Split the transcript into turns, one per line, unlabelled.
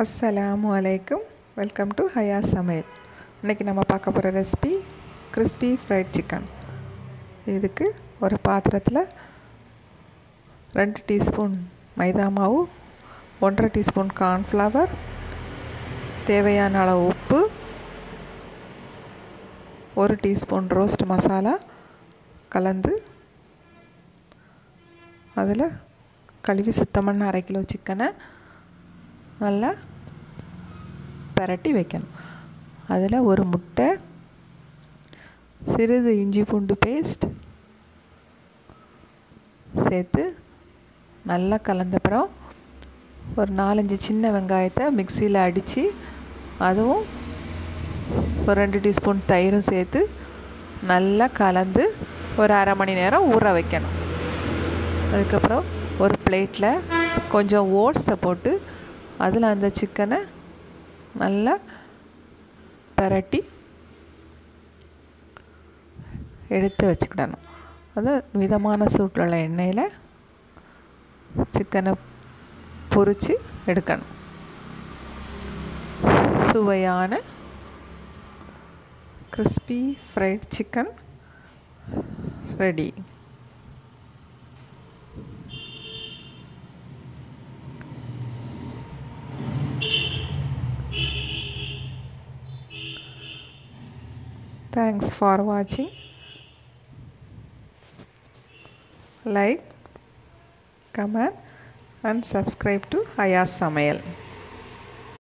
அஸ்ஸலாமு அலைக்கும் welcome to ஹயா சமையல் இன்றைக்கி நம்ம பார்க்க போகிற ரெசிபி கிறிஸ்பி ஃப்ரைட் சிக்கன் இதுக்கு ஒரு பாத்திரத்தில் ரெண்டு டீஸ்பூன் மைதா மாவு ஒன்றரை டீஸ்பூன் கார்ன்ஃப்ளவர் தேவையான அளவு உப்பு ஒரு டீஸ்பூன் ரோஸ்ட் மசாலா கலந்து அதில் கழுவி சுத்தம் பண்ண அரை கிலோ சிக்கனை நல்லா பரட்டி வைக்கணும் அதில் ஒரு முட்டை சிறிது இஞ்சி பூண்டு பேஸ்ட் சேர்த்து நல்லா கலந்தப்புறம் ஒரு நாலஞ்சு சின்ன வெங்காயத்தை மிக்சியில் அடித்து அதுவும் ஒரு ரெண்டு டீஸ்பூன் தயிரும் சேர்த்து நல்லா கலந்து ஒரு அரை மணி நேரம் ஊற வைக்கணும் அதுக்கப்புறம் ஒரு பிளேட்டில் கொஞ்சம் ஓட்ஸை போட்டு அதில் அந்த சிக்கனை நல்லா பரட்டி எடுத்து வச்சுக்கிடணும் அது மிதமான சூட்டில் உள்ள எண்ணெயில் சிக்கனை பொரித்து எடுக்கணும் சுவையான crispy fried chicken ready Thanks for watching. Like, comment and subscribe to Aya's Samayal.